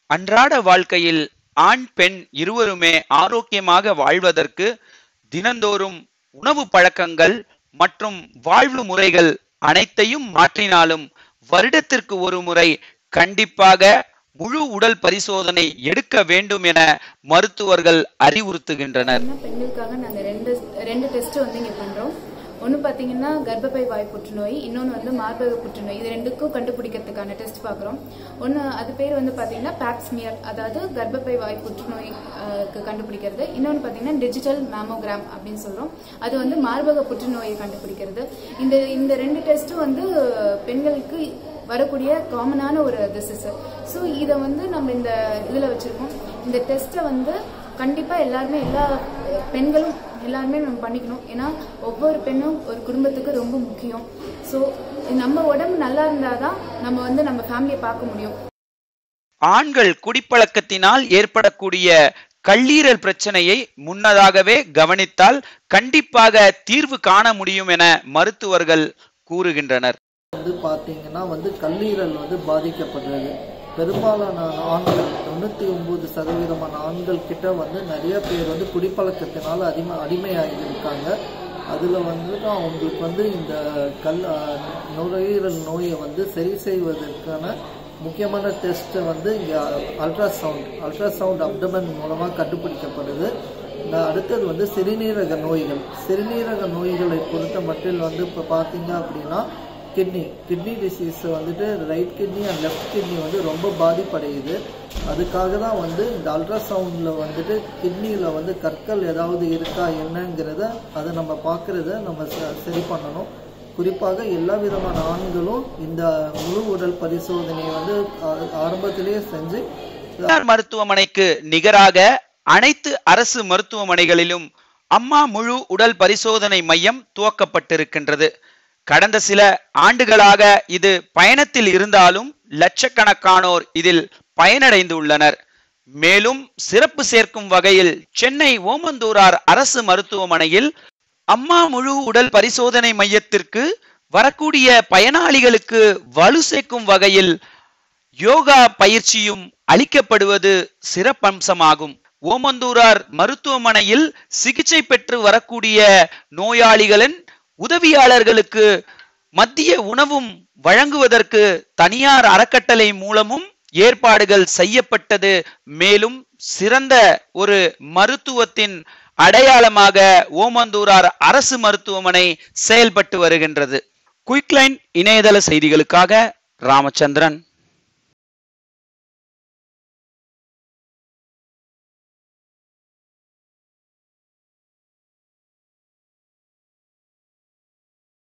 அன்றாட வாழ்க்கையில் ஆண் பெண் இருவருமே ஆரோக்கியமாக வாழ்வதற்கு தினந்தோறும் உணவு பழக்கங்கள் மற்றும் வாழ்வு முறைகள் அனைத்தையும் மாற்றினாலும் வருடத்திற்கு ஒரு முறை கண்டிப்பாக முழு உடல் பரிசோதனை எடுக்க வேண்டும் என மருத்துவர்கள் அறிவுறுத்துகின்றனர் பார்த்தீங்கன்னா பெண்களுக்காக நாங்கள் ரெண்டு ரெண்டு டெஸ்ட் வந்து இங்கே பண்ணுறோம் ஒன்று பார்த்தீங்கன்னா கர்ப்பப்பை வாய் புற்றுநோய் இன்னொன்று வந்து மார்பக புற்றுநோய் இது ரெண்டுக்கும் கண்டுபிடிக்கிறதுக்கான டெஸ்ட் பார்க்குறோம் ஒன்று அது பேர் வந்து பார்த்தீங்கன்னா பேப்ஸ்மியர் அதாவது கர்ப்பப்பை வாய் புற்றுநோய் அஹ், க்கு கண்டுபிடிக்கிறது இன்னொன்று பார்த்தீங்கன்னா டிஜிட்டல் மேமோகிராம் அப்படின்னு சொல்கிறோம் அது வந்து மார்பக புற்றுநோயை கண்டுபிடிக்கிறது இந்த இந்த ரெண்டு டெஸ்ட்டும் வந்து பெண்களுக்கு வரக்கூடிய காமனான ஒரு டிசீஸ் ஸோ இதை வந்து நம்ம இந்த இதில் வச்சுருக்கோம் இந்த டெஸ்ட்டை வந்து கண்டிப்பாக எல்லாருமே எல்லா அஹ், பெண்களும் எல்லாருமே நம்ம பண்ணிக்கணும் ஏன்னா ஒவ்வொரு பெண்ணும் ஒரு குடும்பத்துக்கு ரொம்ப முக்கியம் ஸோ நம்ம உடம்பு நல்லா இருந்தால் தான் நம்ம வந்து நம்ம ஃபேமிலியை பார்க்க முடியும் ஆண்கள் குடிப்பழக்கத்தினால் ஏற்படக்கூடிய கல்லீரல் பிரச்சனையை முன்னதாகவே கவனித்தால் கண்டிப்பாக தீர்வு காண முடியும் என மருத்துவர்கள் கூறுகின்றனர் வந்து பார்த்தீங்கன்னா வந்து கல்லீரல் வந்து பாதிக்கப்படுறது பெரும்பாலான ஆண்கள் தொண்ணூற்றி ஒம்பது சதவீதமான ஆண்கள் கிட்ட வந்து நிறைய பேர் வந்து குடிப்பழக்கத்தினால அடிமை அடிமையாகி இருக்காங்க அதில் வந்துட்டு அவங்களுக்கு வந்து இந்த கல் அஹ், நுரையீரல் நோயை வந்து சரி செய்வதற்கான முக்கியமான டெஸ்ட்டை வந்து இங்கே அல்ட்ராசவுண்ட் அல்ட்ராசவுண்ட் அப்டமன் மூலமாக கண்டுபிடிக்கப்படுது இந்த அடுத்தது வந்து சிறுநீரக நோய்கள் சிறுநீரக நோய்களை பொறுத்த மட்டில் வந்து இப்போ பார்த்தீங்க அப்படின்னா கிட்னி கிட்னி டிசீஸ் வந்துட்டு right kidney and left kidney வந்து ரொம்ப பாதிப்படையுது அதுக்காக தான் வந்து இந்த அல்ட்ராசவுண்டில் வந்துட்டு கிட்னியில் வந்து கற்கள் ஏதாவது இருக்கா என்னங்கிறத அதை நம்ம பார்க்குறத நம்ம ச- சரி பண்ணணும் குறிப்பாக எல்லா விதமான ஆண்களும் இந்த முழு உடல் பரிசோதனையை வந்து ஆ- ஆரம்பத்திலேயே செஞ்சு தனியார் மருத்துவமனைக்கு நிகராக அனைத்து அரசு மருத்துவமனைகளிலும் அம்மா முழு உடல் பரிசோதனை மையம் துவக்கப்பட்டிருக்கின்றது கடந்த சில ஆண்டுகளாக இது பயணத்தில் இருந்தாலும் லட்சக்கணக்கானோர் இதில் பயனடைந்துள்ளனர் மேலும் சிறப்பு சேர்க்கும் வகையில் சென்னை ஓமந்தூரார் அரசு மருத்துவமனையில் அம்மா முழு உடல் பரிசோதனை மையத்திற்கு வரக்கூடிய பயனாளிகளுக்கு வலு சேர்க்கும் வகையில் யோகா பயிற்சியும் அளிக்கப்படுவது சிறப்பம்சமாகும் ஓமந்தூரார் மருத்துவமனையில் சிகிச்சை பெற்று வரக்கூடிய நோயாளிகளின் உதவியாளர்களுக்கு மத்திய உணவும் வழங்குவதற்கு தனியார் அறக்கட்டளை மூலமும் ஏற்பாடுகள் செய்யப்பட்டது மேலும் சிறந்த ஒரு மருத்துவத்தின் அடையாளமாக ஓமந்தூரார் அரசு மருத்துவமனை செயல்பட்டு வருகின்றது குயிக்லைன் இணையதள செய்திகளுக்காக ராமச்சந்திரன்